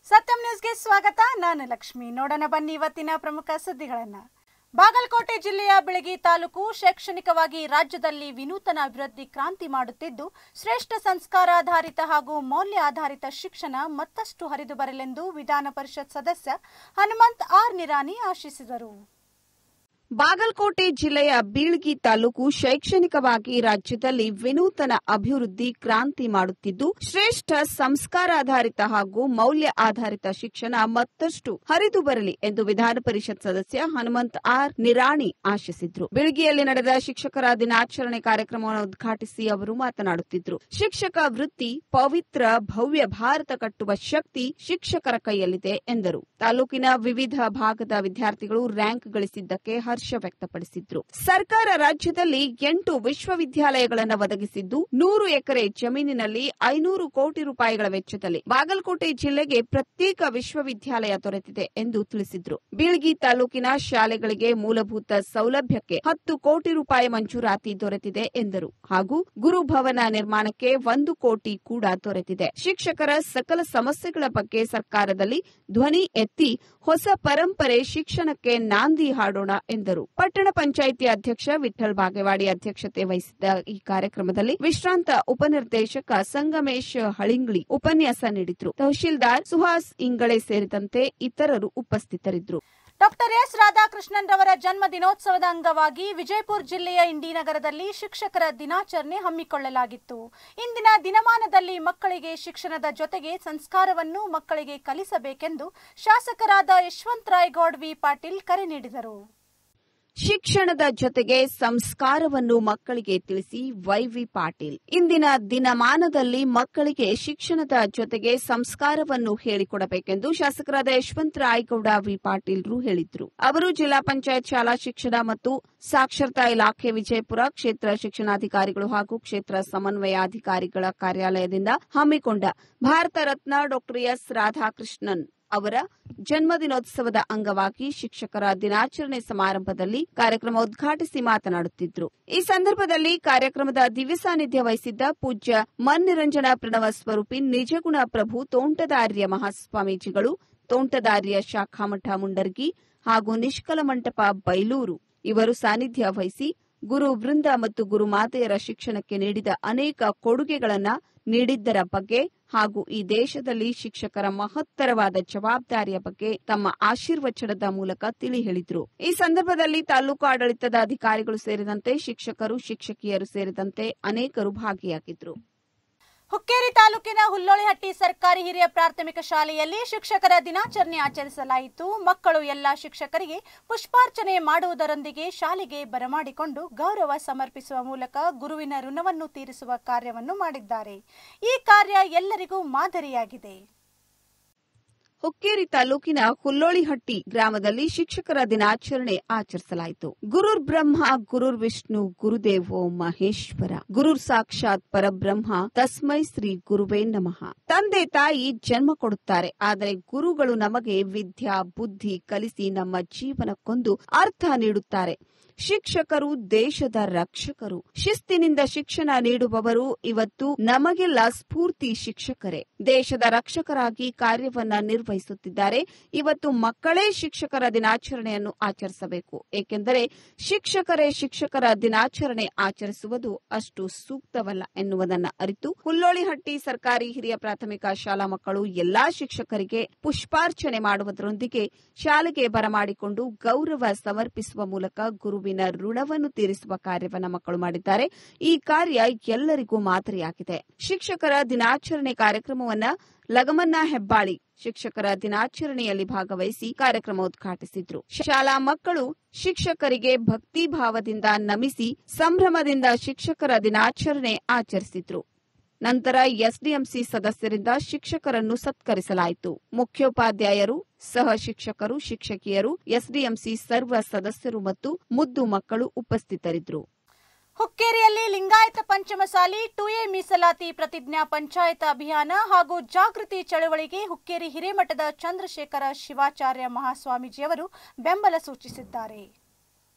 ಸತ್ಯಂ ನ್ಯೂಸ್ಗೆ ಸ್ವಾಗತ ನಾನು ಲಕ್ಷ್ಮಿ ನೋಡೋಣ ಬನ್ನಿ ಇವತ್ತಿನ ಪ್ರಮುಖ ಸುದ್ದಿಗಳನ್ನ ಬಾಗಲಕೋಟೆ ಜಿಲ್ಲೆಯ ಬೆಳಗಿ ತಾಲೂಕು ಶೈಕ್ಷಣಿಕವಾಗಿ ರಾಜ್ಯದಲ್ಲಿ ವಿನೂತನ ಅಭಿವೃದ್ಧಿ ಕ್ರಾಂತಿ ಮಾಡುತ್ತಿದ್ದು ಶ್ರೇಷ್ಠ ಸಂಸ್ಕಾರಾಧಾರಿತ ಹಾಗೂ ಮೌಲ್ಯ ಆಧಾರಿತ ಶಿಕ್ಷಣ ಮತ್ತಷ್ಟು ಹರಿದು ಬರಲೆಂದು ವಿಧಾನ ಪರಿಷತ್ ಸದಸ್ಯ ಹನುಮಂತ್ ಆರ್ ನಿರಾಣಿ ಆಶಿಸಿದರು ಬಾಗಲಕೋಟೆ ಜಿಲ್ಲೆಯ ಬೀಳ್ಗಿ ತಾಲೂಕು ಶೈಕ್ಷಣಿಕವಾಗಿ ರಾಜ್ಯದಲ್ಲಿ ವಿನೂತನ ಅಭಿವೃದ್ಧಿ ಕ್ರಾಂತಿ ಮಾಡುತ್ತಿದ್ದು ಶ್ರೇಷ್ಠ ಸಂಸ್ಕಾರಾಧಾರಿತ ಹಾಗೂ ಮೌಲ್ಯ ಆಧಾರಿತ ಶಿಕ್ಷಣ ಮತ್ತಷ್ಟು ಹರಿದು ಬರಲಿ ಎಂದು ವಿಧಾನ ಪರಿಷತ್ ಸದಸ್ಯ ಹನುಮಂತ್ ಆರ್ ನಿರಾಣಿ ಆಶಿಸಿದ್ರು ಬೀಳ್ಗಿಯಲ್ಲಿ ನಡೆದ ಶಿಕ್ಷಕರ ದಿನಾಚರಣೆ ಕಾರ್ಯಕ್ರಮವನ್ನು ಉದ್ಘಾಟಿಸಿ ಅವರು ಮಾತನಾಡುತ್ತಿದ್ರು ಶಿಕ್ಷಕ ವೃತ್ತಿ ಪವಿತ್ರ ಭವ್ಯ ಭಾರತ ಕಟ್ಟುವ ಶಕ್ತಿ ಶಿಕ್ಷಕರ ಕೈಯಲ್ಲಿದೆ ಎಂದರು ತಾಲೂಕಿನ ವಿವಿಧ ಭಾಗದ ವಿದ್ಯಾರ್ಥಿಗಳು ರ್ಯಾಂಕ್ ಗಳಿಸಿದ್ದಕ್ಕೆ ಹರ್ಷ ವ್ಯಕ್ತಪಡಿಸಿದ್ರು ಸರ್ಕಾರ ರಾಜ್ಯದಲ್ಲಿ ಎಂಟು ವಿಶ್ವವಿದ್ಯಾಲಯಗಳನ್ನು ಒದಗಿಸಿದ್ದು ನೂರು ಎಕರೆ ಜಮೀನಿನಲ್ಲಿ ಐನೂರು ಕೋಟಿ ರೂಪಾಯಿಗಳ ವೆಚ್ಚದಲ್ಲಿ ಬಾಗಲಕೋಟೆ ಜಿಲ್ಲೆಗೆ ಪ್ರತ್ಯೇಕ ವಿಶ್ವವಿದ್ಯಾಲಯ ದೊರೆತಿದೆ ಎಂದು ತಿಳಿಸಿದ್ರು ಬೀಳ್ಗಿ ತಾಲೂಕಿನ ಶಾಲೆಗಳಿಗೆ ಮೂಲಭೂತ ಸೌಲಭ್ಯಕ್ಕೆ ಹತ್ತು ಕೋಟಿ ರೂಪಾಯಿ ಮಂಜೂರಾತಿ ದೊರೆತಿದೆ ಎಂದರು ಹಾಗೂ ಗುರುಭವನ ನಿರ್ಮಾಣಕ್ಕೆ ಒಂದು ಕೋಟಿ ಕೂಡ ದೊರೆತಿದೆ ಶಿಕ್ಷಕರ ಸಕಲ ಸಮಸ್ಯೆಗಳ ಬಗ್ಗೆ ಸರ್ಕಾರದಲ್ಲಿ ಧ್ವನಿ ಎತ್ತಿ ಹೊಸ ಪರಂಪರೆ ಶಿಕ್ಷಣಕ್ಕೆ ನಾಂದಿ ಹಾಡೋಣ ಎಂದರು ಪಟ್ಟಣ ಪಂಚಾಯಿತಿ ಅಧ್ಯಕ್ಷ ವಿಠಲ್ ಬಾಗೇವಾಡಿ ಅಧ್ಯಕ್ಷತೆ ವಹಿಸಿದ್ದ ಈ ಕಾರ್ಯಕ್ರಮದಲ್ಲಿ ವಿಶ್ರಾಂತ ಉಪನಿರ್ದೇಶಕ ಸಂಗಮೇಶ್ ಹಳಿಂಗ್ಳಿ ಉಪನ್ಯಾಸ ನೀಡಿದ್ರು ತಹಶೀಲ್ದಾರ್ ಸುಹಾಸ್ ಇಂಗಳೆ ಸೇರಿದಂತೆ ಇತರರು ಉಪಸ್ಥಿತರಿದ್ದರು ಡಾಕ್ಟರ್ ಎಸ್ ರಾಧಾಕೃಷ್ಣನ್ ರವರ ಜನ್ಮ ದಿನೋತ್ಸವದ ಅಂಗವಾಗಿ ವಿಜಯಪುರ ಜಿಲ್ಲೆಯ ಇಂಡಿನಗರದಲ್ಲಿ ಶಿಕ್ಷಕರ ದಿನಾಚರಣೆ ಹಮ್ಮಿಕೊಳ್ಳಲಾಗಿತ್ತು ಇಂದಿನ ದಿನಮಾನದಲ್ಲಿ ಮಕ್ಕಳಿಗೆ ಶಿಕ್ಷಣದ ಜೊತೆಗೆ ಸಂಸ್ಕಾರವನ್ನು ಮಕ್ಕಳಿಗೆ ಕಲಿಸಬೇಕೆಂದು ಶಾಸಕರಾದ ಯಶವಂತರಾಯ್ ಗೌಡ್ ವಿ ಪಾಟೀಲ್ ಕರೆ ನೀಡಿದರು ಶಿಕ್ಷಣದ ಜೊತೆಗೆ ಸಂಸ್ಕಾರವನ್ನು ಮಕ್ಕಳಿಗೆ ತಿಳಿಸಿ ವೈವಿ ಪಾಟೀಲ್ ಇಂದಿನ ದಿನಮಾನದಲ್ಲಿ ಮಕ್ಕಳಿಗೆ ಶಿಕ್ಷಣದ ಜೊತೆಗೆ ಸಂಸ್ಕಾರವನ್ನು ಹೇಳಿಕೊಡಬೇಕೆಂದು ಶಾಸಕರಾದ ಯಶವಂತ ರಾಯಗೌಡ ವಿ ಪಾಟೀಲ್ರು ಹೇಳಿದ್ರು ಅವರು ಜಿಲ್ಲಾ ಪಂಚಾಯತ್ ಶಾಲಾ ಶಿಕ್ಷಣ ಮತ್ತು ಸಾಕ್ಷರತಾ ಇಲಾಖೆ ವಿಜಯಪುರ ಕ್ಷೇತ್ರ ಶಿಕ್ಷಣಾಧಿಕಾರಿಗಳು ಹಾಗೂ ಕ್ಷೇತ್ರ ಸಮನ್ವಯಾಧಿಕಾರಿಗಳ ಕಾರ್ಯಾಲಯದಿಂದ ಹಮ್ಮಿಕೊಂಡ ಭಾರತ ರತ್ನ ಡಾಕ್ಟರ್ ಎಸ್ ರಾಧಾಕೃಷ್ಣನ್ ಅವರ ಜನ್ಮದಿನೋತ್ಸವದ ಅಂಗವಾಗಿ ಶಿಕ್ಷಕರ ದಿನಾಚರಣೆ ಸಮಾರಂಭದಲ್ಲಿ ಕಾರ್ಯಕ್ರಮ ಉದ್ಘಾಟಿಸಿ ಮಾತನಾಡುತ್ತಿದ್ರು ಈ ಸಂದರ್ಭದಲ್ಲಿ ಕಾರ್ಯಕ್ರಮದ ದಿವ್ಯ ಸಾನ್ನಿಧ್ಯ ವಹಿಸಿದ್ದ ಪೂಜ್ಯ ಮನ್ನಿರಂಜನ ಪ್ರಣವ ಸ್ವರೂಪಿ ನಿಜಗುಣ ಪ್ರಭು ತೋಂಟದಾರ್ಯ ಮಹಾಸ್ವಾಮೀಜಿಗಳು ತೋಂಟದಾರ್ಯ ಶಾಖಾಮಠ ಮುಂಡರ್ಗಿ ಹಾಗೂ ನಿಷ್ಕಲ ಮಂಟಪ ಬೈಲೂರು ಇವರು ಸಾನ್ನಿಧ್ಯ ವಹಿಸಿ ಗುರು ವೃಂದ ಮತ್ತು ಗುರುಮಾತೆಯರ ಶಿಕ್ಷಣಕ್ಕೆ ನೀಡಿದ ಅನೇಕ ಕೊಡುಗೆಗಳನ್ನು ನೀಡಿದ್ದರ ಬಗ್ಗೆ ಹಾಗೂ ಈ ದೇಶದಲ್ಲಿ ಶಿಕ್ಷಕರ ಮಹತ್ತರವಾದ ಜವಾಬ್ದಾರಿಯ ಬಗ್ಗೆ ತಮ್ಮ ಆಶೀರ್ವಚನದ ಮೂಲಕ ತಿಳಿ ಹೇಳಿದ್ರು ಈ ಸಂದರ್ಭದಲ್ಲಿ ತಾಲೂಕು ಆಡಳಿತದ ಅಧಿಕಾರಿಗಳು ಸೇರಿದಂತೆ ಶಿಕ್ಷಕರು ಶಿಕ್ಷಕಿಯರು ಸೇರಿದಂತೆ ಅನೇಕರು ಭಾಗಿಯಾಗಿದ್ರು ಹುಕ್ಕೇರಿ ತಾಲೂಕಿನ ಹುಲ್ಲೋಳಿಹಟ್ಟಿ ಸರ್ಕಾರಿ ಹಿರಿಯ ಪ್ರಾಥಮಿಕ ಶಾಲೆಯಲ್ಲಿ ಶಿಕ್ಷಕರ ದಿನಾಚರಣೆ ಆಚರಿಸಲಾಯಿತು ಮಕ್ಕಳು ಎಲ್ಲ ಶಿಕ್ಷಕರಿಗೆ ಪುಷ್ಪಾರ್ಚನೆ ಮಾಡುವುದರೊಂದಿಗೆ ಶಾಲೆಗೆ ಬರಮಾಡಿಕೊಂಡು ಗೌರವ ಸಮರ್ಪಿಸುವ ಮೂಲಕ ಗುರುವಿನ ಋಣವನ್ನು ತೀರಿಸುವ ಕಾರ್ಯವನ್ನು ಮಾಡಿದ್ದಾರೆ ಈ ಕಾರ್ಯ ಎಲ್ಲರಿಗೂ ಮಾದರಿಯಾಗಿದೆ ಹುಕ್ಕೇರಿ ತಾಲೂಕಿನ ಹುಲ್ಲೋಳಿಹಟ್ಟಿ ಗ್ರಾಮದಲ್ಲಿ ಶಿಕ್ಷಕರ ದಿನಾಚರಣೆ ಆಚರಿಸಲಾಯಿತು ಗುರುರ್ ಬ್ರಹ್ಮ ಗುರುರ್ ವಿಷ್ಣು ಗುರುದೇವೋ ಮಹೇಶ್ವರ ಗುರುರ್ ಸಾಕ್ಷಾತ್ ಪರಬ್ರಹ್ಮ ತಸ್ಮೈ ಶ್ರೀ ಗುರುವೇ ನಮಃ ತಂದೆ ತಾಯಿ ಜನ್ಮ ಕೊಡುತ್ತಾರೆ ಆದರೆ ಗುರುಗಳು ನಮಗೆ ವಿದ್ಯಾ ಬುದ್ಧಿ ಕಲಿಸಿ ನಮ್ಮ ಜೀವನಕ್ಕೊಂದು ಅರ್ಥ ನೀಡುತ್ತಾರೆ ಶಿಕ್ಷಕರು ದೇಶದ ರಕ್ಷಕರು ಶಿಸ್ತಿನಿಂದ ಶಿಕ್ಷಣ ನೀಡುವವರು ಇವತ್ತು ನಮಗೆಲ್ಲ ಸ್ಫೂರ್ತಿ ಶಿಕ್ಷಕರೇ ದೇಶದ ರಕ್ಷಕರಾಗಿ ಕಾರ್ಯವನ್ನ ನಿರ್ವಹಿಸುತ್ತಿದ್ದಾರೆ ಇವತ್ತು ಮಕ್ಕಳೇ ಶಿಕ್ಷಕರ ದಿನಾಚರಣೆಯನ್ನು ಆಚರಿಸಬೇಕು ಏಕೆಂದರೆ ಶಿಕ್ಷಕರೇ ಶಿಕ್ಷಕರ ದಿನಾಚರಣೆ ಆಚರಿಸುವುದು ಅಷ್ಟು ಸೂಕ್ತವಲ್ಲ ಎನ್ನುವುದನ್ನ ಅರಿತು ಹುಲ್ಲೋಳಿಹಟ್ಟಿ ಸರ್ಕಾರಿ ಹಿರಿಯ ಪ್ರಾಥಮಿಕ ಶಾಲಾ ಮಕ್ಕಳು ಎಲ್ಲಾ ಶಿಕ್ಷಕರಿಗೆ ಪುಷ್ಪಾರ್ಚನೆ ಮಾಡುವುದರೊಂದಿಗೆ ಶಾಲೆಗೆ ಬರಮಾಡಿಕೊಂಡು ಗೌರವ ಸಮರ್ಪಿಸುವ ಮೂಲಕ ಗುರುವಿನ ಋಣವನ್ನು ತೀರಿಸುವ ಕಾರ್ಯವನ್ನ ಮಕ್ಕಳು ಮಾಡಿದ್ದಾರೆ ಈ ಕಾರ್ಯ ಎಲ್ಲರಿಗೂ ಮಾದರಿಯಾಗಿದೆ ಶಿಕ್ಷಕರ ದಿನಾಚರಣೆ ಕಾರ್ಯಕ್ರಮವನ್ನ ಲಗಮನ್ನ ಹೆಬ್ಬಾಳಿ ಶಿಕ್ಷಕರ ದಿನಾಚರಣೆಯಲ್ಲಿ ಭಾಗವಹಿಸಿ ಕಾರ್ಯಕ್ರಮ ಉದ್ಘಾಟಿಸಿದ್ರು ಶಾಲಾ ಮಕ್ಕಳು ಶಿಕ್ಷಕರಿಗೆ ಭಕ್ತಿ ಭಾವದಿಂದ ನಮಿಸಿ ಸಂಭ್ರಮದಿಂದ ಶಿಕ್ಷಕರ ದಿನಾಚರಣೆ ಆಚರಿಸಿದ್ರು ನಂತರ ಎಸ್ಡಿಎಂಸಿ ಸದಸ್ಯರಿಂದ ಶಿಕ್ಷಕರನ್ನು ಸತ್ಕರಿಸಲಾಯಿತು ಮುಖ್ಯೋಪಾಧ್ಯಾಯರು ಸಹ ಶಿಕ್ಷಕರು ಶಿಕ್ಷಕಿಯರು ಎಸ್ಡಿಎಂಸಿ ಸರ್ವ ಸದಸ್ಯರು ಮತ್ತು ಮುದ್ದು ಮಕ್ಕಳು ಉಪಸ್ಥಿತರಿದ್ದರು ಹುಕ್ಕೇರಿಯಲ್ಲಿ ಲಿಂಗಾಯತ ಪಂಚಮಸಾಲಿ ಟು ಎ ಮೀಸಲಾತಿ ಪ್ರತಿಜ್ಞಾ ಪಂಚಾಯತ ಅಭಿಯಾನ ಹಾಗೂ ಜಾಗೃತಿ ಚಳವಳಿಗೆ ಹುಕ್ಕೇರಿ ಹಿರೇಮಠದ ಚಂದ್ರಶೇಖರ ಶಿವಾಚಾರ್ಯ ಮಹಾಸ್ವಾಮೀಜಿಯವರು ಬೆಂಬಲ ಸೂಚಿಸಿದ್ದಾರೆ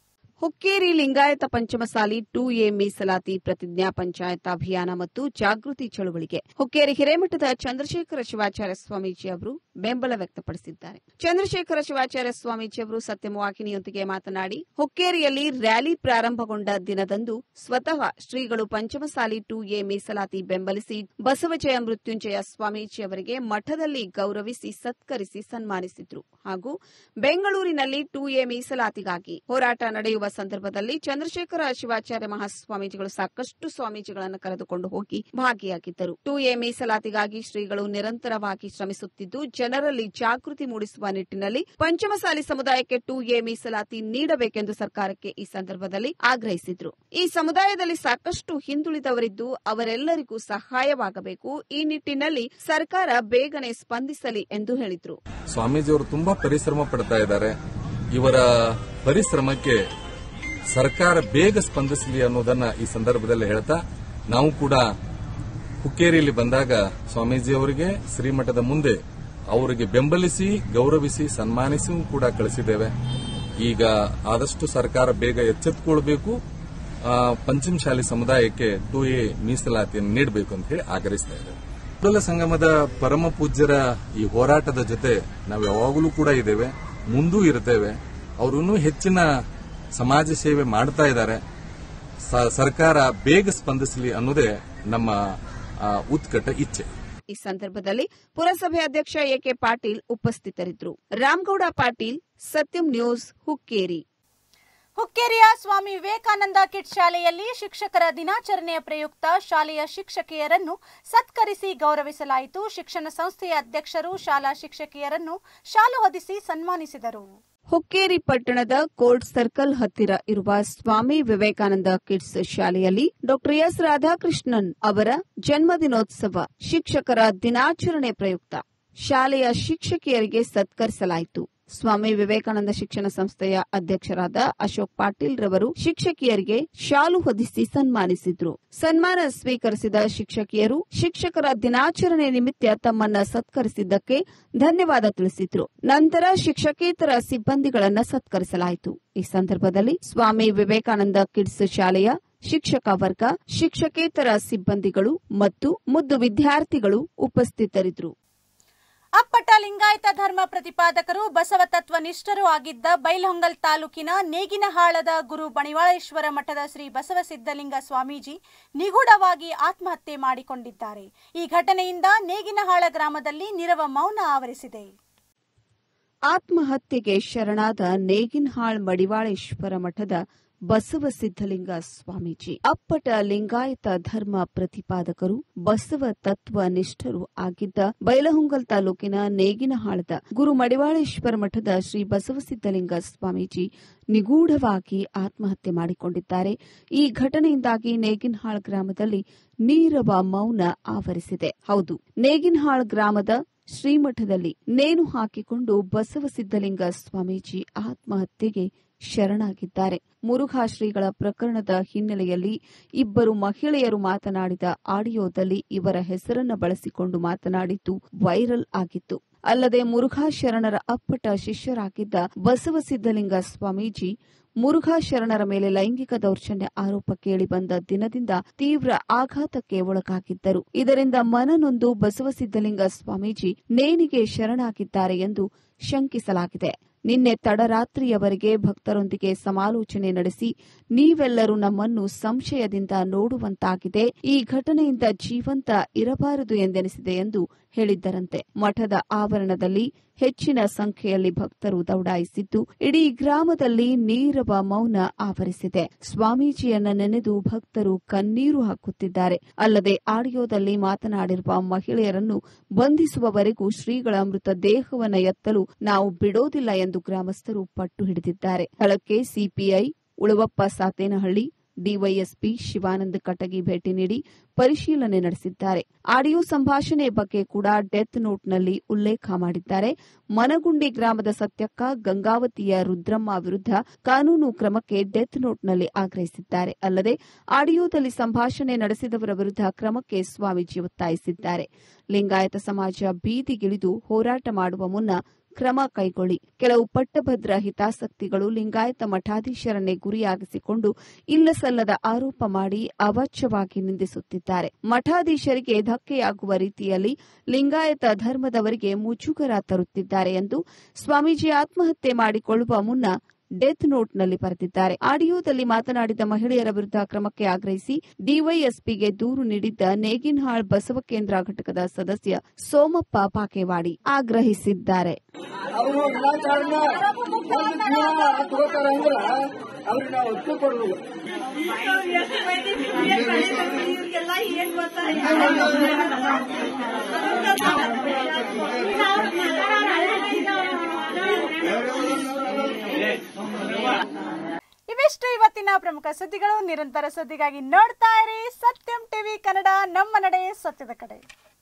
ಹುಕ್ಕೇರಿ ಲಿಂಗಾಯತ ಪಂಚಮಸಾಲಿ ಟೂ ಎ ಮೀಸಲಾತಿ ಪ್ರತಿಜ್ಞಾ ಪಂಚಾಯತ್ ಅಭಿಯಾನ ಮತ್ತು ಜಾಗೃತಿ ಚಳುವಳಿಗೆ ಹುಕ್ಕೇರಿ ಹಿರೇಮಠದ ಚಂದ್ರಶೇಖರ ಶಿವಾಚಾರ್ಯ ಸ್ವಾಮೀಜಿ ಅವರು ಬೆಂಬಲ ವ್ಯಕ್ತಪಡಿಸಿದ್ದಾರೆ ಚಂದ್ರಶೇಖರ ಶಿವಾಚಾರ್ಯ ಸ್ವಾಮೀಜಿ ಅವರು ಸತ್ಯಮವಾಹಿನಿಯೊಂದಿಗೆ ಮಾತನಾಡಿ ಹುಕ್ಕೇರಿಯಲ್ಲಿ ರ್ಯಾಲಿ ಪ್ರಾರಂಭಗೊಂಡ ದಿನದಂದು ಸ್ವತಃ ಶ್ರೀಗಳು ಪಂಚಮಸಾಲಿ ಟೂ ಎ ಮೀಸಲಾತಿ ಬೆಂಬಲಿಸಿ ಬಸವಜಯ ಮೃತ್ಯುಂಜಯ ಸ್ವಾಮೀಜಿ ಅವರಿಗೆ ಮಠದಲ್ಲಿ ಗೌರವಿಸಿ ಸತ್ಕರಿಸಿ ಸನ್ಮಾನಿಸಿದ್ರು ಹಾಗೂ ಬೆಂಗಳೂರಿನಲ್ಲಿ ಟೂ ಎ ಮೀಸಲಾತಿಗಾಗಿ ಹೋರಾಟ ನಡೆಯುವ ಸಂದರ್ಭದಲ್ಲಿ ಚಂದ್ರಶೇಖರ ಶಿವಾಚಾರ್ಯ ಮಹಾಸ್ವಾಮೀಜಿಗಳು ಸಾಕಷ್ಟು ಸ್ವಾಮೀಜಿಗಳನ್ನು ಕರೆದುಕೊಂಡು ಹೋಗಿ ಭಾಗಿಯಾಗಿದ್ದರು ಟೂ ಎ ಮೀಸಲಾತಿಗಾಗಿ ಶ್ರೀಗಳು ನಿರಂತರವಾಗಿ ಶ್ರಮಿಸುತ್ತಿದ್ದು ಜನರಲ್ಲಿ ಜಾಗೃತಿ ಮೂಡಿಸುವ ನಿಟ್ಟಿನಲ್ಲಿ ಪಂಚಮಸಾಲಿ ಸಮುದಾಯಕ್ಕೆ ಟೂ ಎ ಮೀಸಲಾತಿ ನೀಡಬೇಕೆಂದು ಸರ್ಕಾರಕ್ಕೆ ಈ ಸಂದರ್ಭದಲ್ಲಿ ಆಗ್ರಹಿಸಿದ್ರು ಈ ಸಮುದಾಯದಲ್ಲಿ ಸಾಕಷ್ಟು ಹಿಂದುಳಿದವರಿದ್ದು ಅವರೆಲ್ಲರಿಗೂ ಸಹಾಯವಾಗಬೇಕು ಈ ನಿಟ್ಟಿನಲ್ಲಿ ಸರ್ಕಾರ ಬೇಗನೆ ಸ್ಪಂದಿಸಲಿ ಎಂದು ಹೇಳಿದ್ರು ಸ್ವಾಮೀಜಿಯವರು ತುಂಬಾ ಪರಿಶ್ರಮ ಪಡ್ತಾ ಇದ್ದಾರೆ ಇವರ ಪರಿಶ್ರಮಕ್ಕೆ ಸರ್ಕಾರ ಬೇಗ ಸ್ಪಂದಿಸಲಿ ಅನ್ನೋದನ್ನ ಈ ಸಂದರ್ಭದಲ್ಲಿ ಹೇಳ್ತಾ ನಾವು ಕೂಡ ಹುಕ್ಕೇರಿಯಲ್ಲಿ ಬಂದಾಗ ಸ್ವಾಮೀಜಿಯವರಿಗೆ ಶ್ರೀಮಠದ ಮುಂದೆ ಅವರಿಗೆ ಬೆಂಬಲಿಸಿ ಗೌರವಿಸಿ ಸನ್ಮಾನಿಸಿ ಕೂಡ ಕಳಿಸಿದ್ದೇವೆ ಈಗ ಆದಷ್ಟು ಸರ್ಕಾರ ಬೇಗ ಎಚ್ಚೆತ್ತುಕೊಳ್ಬೇಕು ಆ, ಪಂಚಮಶಾಲಿ ಸಮುದಾಯಕ್ಕೆ ಟೂ ಎ ಮೀಸಲಾತಿಯನ್ನು ನೀಡಬೇಕು ಅಂತ ಹೇಳಿ ಆಗ್ರಹಿಸ್ತಾ ಇದ್ದೇವೆ ಕೂಡಲ ಸಂಗಮದ ಪರಮ ಪೂಜ್ಯರ ಈ ಹೋರಾಟದ ಜೊತೆ ನಾವು ಯಾವಾಗಲೂ ಕೂಡ ಇದ್ದೇವೆ ಮುಂದೂ ಇರ್ತೇವೆ ಅವರು ಇನ್ನೂ ಹೆಚ್ಚಿನ ಸಮಾಜ ಸೇವೆ ಮಾಡ್ತಾ ಇದ್ದಾರೆ ಸ- ಸರ್ಕಾರ ಬೇಗ ಸ್ಪಂದಿಸಲಿ ಅನ್ನೋದೇ ನಮ್ಮ ಆ, ಉತ್ಕಟ ಇಚ್ಛೆ ಈ ಸಂದರ್ಭದಲ್ಲಿ ಪುರಸಭೆ ಅಧ್ಯಕ್ಷ ಎಕೆ ಪಾಟೀಲ್ ಉಪಸ್ಥಿತರಿದ್ದರು ರಾಮಗೌಡ ಪಾಟೀಲ್ ಸತ್ಯಂ ನ್ಯೂಸ್ ಹುಕ್ಕೇರಿ ಹುಕ್ಕೇರಿಯ ಸ್ವಾಮಿ ವಿವೇಕಾನಂದ ಕಿಟ್ ಶಾಲೆಯಲ್ಲಿ ಶಿಕ್ಷಕರ ದಿನಾಚರಣೆಯ ಪ್ರಯುಕ್ತ ಶಾಲೆಯ ಶಿಕ್ಷಕಿಯರನ್ನು ಸತ್ಕರಿಸಿ ಗೌರವಿಸಲಾಯಿತು ಶಿಕ್ಷಣ ಸಂಸ್ಥೆಯ ಅಧ್ಯಕ್ಷರು ಶಾಲಾ ಶಿಕ್ಷಕಿಯರನ್ನು ಶಾಲು ಹೊದಿಸಿ ಸನ್ಮಾನಿಸಿದರು ಹುಕ್ಕೇರಿ ಪಟ್ಟಣದ ಕೋರ್ಟ್ ಸರ್ಕಲ್ ಹತ್ತಿರ ಇರುವ ಸ್ವಾಮಿ ವಿವೇಕಾನಂದ ಕಿಡ್ಸ್ ಶಾಲೆಯಲ್ಲಿ ಡಾ ಎಸ್ ರಾಧಾಕೃಷ್ಣನ್ ಅವರ ಜನ್ಮದಿನೋತ್ಸವ ಶಿಕ್ಷಕರ ದಿನಾಚರಣೆ ಪ್ರಯುಕ್ತ ಶಾಲೆಯ ಶಿಕ್ಷಕಿಯರಿಗೆ ಸತ್ಕರಿಸಲಾಯಿತು ಸ್ವಾಮಿ ವಿವೇಕಾನಂದ ಶಿಕ್ಷಣ ಸಂಸ್ಥೆಯ ಅಧ್ಯಕ್ಷರಾದ ಅಶೋಕ್ ಪಾಟೀಲ್ ರವರು ಶಿಕ್ಷಕಿಯರಿಗೆ ಶಾಲು ಹೊದಿಸಿ ಸನ್ಮಾನಿಸಿದ್ರು ಸನ್ಮಾನ ಸ್ವೀಕರಿಸಿದ ಶಿಕ್ಷಕಿಯರು ಶಿಕ್ಷಕರ ದಿನಾಚರಣೆ ನಿಮಿತ್ತ ತಮ್ಮನ್ನ ಸತ್ಕರಿಸಿದ್ದಕ್ಕೆ ಧನ್ಯವಾದ ತಿಳಿಸಿದ್ರು ನಂತರ ಶಿಕ್ಷಕೇತರ ಸಿಬ್ಬಂದಿಗಳನ್ನ ಸತ್ಕರಿಸಲಾಯಿತು ಈ ಸಂದರ್ಭದಲ್ಲಿ ಸ್ವಾಮಿ ವಿವೇಕಾನಂದ ಕಿಡ್ಸ್ ಶಾಲೆಯ ಶಿಕ್ಷಕ ವರ್ಗ ಶಿಕ್ಷಕೇತರ ಸಿಬ್ಬಂದಿಗಳು ಮತ್ತು ಮುದ್ದು ವಿದ್ಯಾರ್ಥಿಗಳು ಉಪಸ್ಥಿತರಿದ್ದರು ಅಪ್ಪಟ ಲಿಂಗಾಯತ ಧರ್ಮ ಪ್ರತಿಪಾದಕರು ಬಸವ ತತ್ವ ನಿಷ್ಠರೂ ಆಗಿದ್ದ ಬೈಲಹೊಂಗಲ್ ತಾಲೂಕಿನ ನೇಗಿನಹಾಳದ ಗುರು ಬಣಿವಾಳೇಶ್ವರ ಮಠದ ಶ್ರೀ ಬಸವ ಸಿದ್ದಲಿಂಗ ಸ್ವಾಮೀಜಿ ನಿಗೂಢವಾಗಿ ಆತ್ಮಹತ್ಯೆ ಮಾಡಿಕೊಂಡಿದ್ದಾರೆ ಈ ಘಟನೆಯಿಂದ ನೇಗಿನಹಾಳ ಗ್ರಾಮದಲ್ಲಿ ನಿರವ ಮೌನ ಆವರಿಸಿದೆ ಆತ್ಮಹತ್ಯೆಗೆ ಶರಣಾದ ನೇಗಿನ್ಹಾಳ್ ಮಡಿವಾಳೇಶ್ವರ ಮಠದ ಬಸವ ಸಿದ್ದಲಿಂಗ ಸ್ವಾಮೀಜಿ ಅಪ್ಪಟ ಲಿಂಗಾಯತ ಧರ್ಮ ಪ್ರತಿಪಾದಕರು ಬಸವ ತತ್ವ ನಿಷ್ಠರು ಆಗಿದ್ದ ಬೈಲಹೊಂಗಲ್ ತಾಲೂಕಿನ ನೇಗಿನಹಾಳದ ಗುರು ಮಡಿವಾಳೇಶ್ವರ ಮಠದ ಶ್ರೀ ಬಸವಸಿದ್ದಲಿಂಗ ಸ್ವಾಮೀಜಿ ನಿಗೂಢವಾಗಿ ಆತ್ಮಹತ್ಯೆ ಮಾಡಿಕೊಂಡಿದ್ದಾರೆ ಈ ಘಟನೆಯಿಂದಾಗಿ ನೇಗಿನಹಾಳ್ ಗ್ರಾಮದಲ್ಲಿ ನೀರವ ಮೌನ ಆವರಿಸಿದೆ ಹೌದು ನೇಗಿನಹಾಳ್ ಗ್ರಾಮದ ಶ್ರೀಮಠದಲ್ಲಿ ನೇಣು ಹಾಕಿಕೊಂಡು ಬಸವಸಿದ್ದಲಿಂಗ ಸ್ವಾಮೀಜಿ ಆತ್ಮಹತ್ಯೆಗೆ ಶರಣಾಗಿದ್ದಾರೆ ಮುರುಘಾ ಶ್ರೀಗಳ ಪ್ರಕರಣದ ಹಿನ್ನೆಲೆಯಲ್ಲಿ ಇಬ್ಬರು ಮಹಿಳೆಯರು ಮಾತನಾಡಿದ ಆಡಿಯೋದಲ್ಲಿ ಇವರ ಹೆಸರನ್ನ ಬಳಸಿಕೊಂಡು ಮಾತನಾಡಿದ್ದು ವೈರಲ್ ಆಗಿತ್ತು ಅಲ್ಲದೆ ಮುರುಘಾ ಶರಣರ ಅಪ್ಪಟ ಶಿಷ್ಯರಾಗಿದ್ದ ಬಸವಸಿದ್ದಲಿಂಗ ಸ್ವಾಮೀಜಿ ಮುರುಘಾ ಶರಣರ ಮೇಲೆ ಲೈಂಗಿಕ ದೌರ್ಜನ್ಯ ಆರೋಪ ಕೇಳಿಬಂದ ದಿನದಿಂದ ತೀವ್ರ ಆಘಾತಕ್ಕೆ ಒಳಗಾಗಿದ್ದರು ಇದರಿಂದ ಮನನೊಂದು ಬಸವಸಿದ್ದಲಿಂಗ ಸ್ವಾಮೀಜಿ ನೇಣಿಗೆ ಶರಣಾಗಿದ್ದಾರೆ ಎಂದು ಶಂಕಿಸಲಾಗಿದೆ ನಿನ್ನೆ ತಡರಾತ್ರಿಯವರೆಗೆ ಭಕ್ತರೊಂದಿಗೆ ಸಮಾಲೋಚನೆ ನಡೆಸಿ ನೀವೆಲ್ಲರೂ ನಮ್ಮನ್ನು ಸಂಶಯದಿಂದ ನೋಡುವಂತಾಗಿದೆ ಈ ಘಟನೆಯಿಂದ ಜೀವಂತ ಇರಬಾರದು ಎಂದೆನಿಸಿದೆ ಎಂದು ಹೇಳಿದ್ದರಂತೆ ಮಠದ ಆವರಣದಲ್ಲಿ ಹೆಚ್ಚಿನ ಸಂಖ್ಯೆಯಲ್ಲಿ ಭಕ್ತರು ದೌಡಾಯಿಸಿದ್ದು ಇಡೀ ಗ್ರಾಮದಲ್ಲಿ ನೀರವ ಮೌನ ಆವರಿಸಿದೆ ಸ್ವಾಮೀಜಿಯನ್ನ ನೆನೆದು ಭಕ್ತರು ಕಣ್ಣೀರು ಹಾಕುತ್ತಿದ್ದಾರೆ ಅಲ್ಲದೆ ಆಡಿಯೋದಲ್ಲಿ ಮಾತನಾಡಿರುವ ಮಹಿಳೆಯರನ್ನು ಬಂಧಿಸುವವರೆಗೂ ಶ್ರೀಗಳ ಮೃತ ದೇಹವನ್ನು ಎತ್ತಲು ನಾವು ಬಿಡೋದಿಲ್ಲ ಎಂದು ಗ್ರಾಮಸ್ಥರು ಪಟ್ಟು ಹಿಡಿದಿದ್ದಾರೆ ಸ್ಥಳಕ್ಕೆ ಸಿಪಿಐ ಉಳುವಪ್ಪ ಸಾತೇನಹಳ್ಳಿ ಡಿವೈಎಸ್ಪಿ ಶಿವಾನಂದ ಕಟಗಿ ಭೇಟಿ ನೀಡಿ ಪರಿಶೀಲನೆ ನಡೆಸಿದ್ದಾರೆ ಆಡಿಯೋ ಸಂಭಾಷಣೆ ಬಗ್ಗೆ ಕೂಡ ಡೆತ್ ನೋಟ್ನಲ್ಲಿ ಉಲ್ಲೇಖ ಮಾಡಿದ್ದಾರೆ ಮನಗುಂಡಿ ಗ್ರಾಮದ ಸತ್ಯಕ್ಕ ಗಂಗಾವತಿಯ ರುದ್ರಮ್ಮ ವಿರುದ್ಧ ಕಾನೂನು ಕ್ರಮಕ್ಕೆ ಡೆತ್ ನೋಟ್ನಲ್ಲಿ ಆಗ್ರಹಿಸಿದ್ದಾರೆ ಅಲ್ಲದೆ ಆಡಿಯೋದಲ್ಲಿ ಸಂಭಾಷಣೆ ನಡೆಸಿದವರ ವಿರುದ್ಧ ಕ್ರಮಕ್ಕೆ ಸ್ವಾಮೀಜಿ ಒತ್ತಾಯಿಸಿದ್ದಾರೆ ಲಿಂಗಾಯತ ಸಮಾಜ ಬೀದಿಗಿಳಿದು ಹೋರಾಟ ಮಾಡುವ ಮುನ್ನ ಕ್ರಮ ಕೈಗೊಳ್ಳಿ ಕೆಲವು ಪಟ್ಟಭದ್ರ ಹಿತಾಸಕ್ತಿಗಳು ಲಿಂಗಾಯತ ಮಠಾಧೀಶರನ್ನೇ ಗುರಿಯಾಗಿಸಿಕೊಂಡು ಇಲ್ಲಸಲ್ಲದ ಆರೋಪ ಮಾಡಿ ಅವಾಚ್ಯವಾಗಿ ನಿಂದಿಸುತ್ತಿದ್ದಾರೆ ಮಠಾಧೀಶರಿಗೆ ಧಕ್ಕೆಯಾಗುವ ರೀತಿಯಲ್ಲಿ ಲಿಂಗಾಯತ ಧರ್ಮದವರಿಗೆ ಮುಜುಗರ ತರುತ್ತಿದ್ದಾರೆ ಎಂದು ಸ್ವಾಮೀಜಿ ಆತ್ಮಹತ್ಯೆ ಮಾಡಿಕೊಳ್ಳುವ ಮುನ್ನ ಡೆತ್ ನೋಟ್ನಲ್ಲಿ ಬರೆದಿದ್ದಾರೆ ಆಡಿಯೋದಲ್ಲಿ ಮಾತನಾಡಿದ ಮಹಿಳೆಯರ ವಿರುದ್ಧ ಕ್ರಮಕ್ಕೆ ಆಗ್ರಹಿಸಿ ಡಿವೈಎಸ್ಪಿಗೆ ದೂರು ನೀಡಿದ್ದ ನೇಗಿನ್ಹಾಳ್ ಬಸವ ಕೇಂದ್ರ ಘಟಕದ ಸದಸ್ಯ ಸೋಮಪ್ಪ ಪಾಕೆವಾಡಿ ಆಗ್ರಹಿಸಿದ್ದಾರೆ ಅವರು ವಿನಾಕಾರಣ ಒಂದು ಜೀವನ ತಗೋತಾರೆ ಅಂದ್ರೆ ಅವ್ರಿಗೆ ನಾವು ಒತ್ತು ಕೊಡ್ಬೇಕು ಇವಿಷ್ಟು ಇವತ್ತಿನ ಪ್ರಮುಖ ಸುದ್ದಿಗಳು ನಿರಂತರ ಸುದ್ದಿಗಾಗಿ ನೋಡ್ತಾ ಇರಿ ಸತ್ಯಂ ಟಿವಿ ಕನ್ನಡ ನಮ್ಮ ನಡೆ ಸತ್ಯದ ಕಡೆ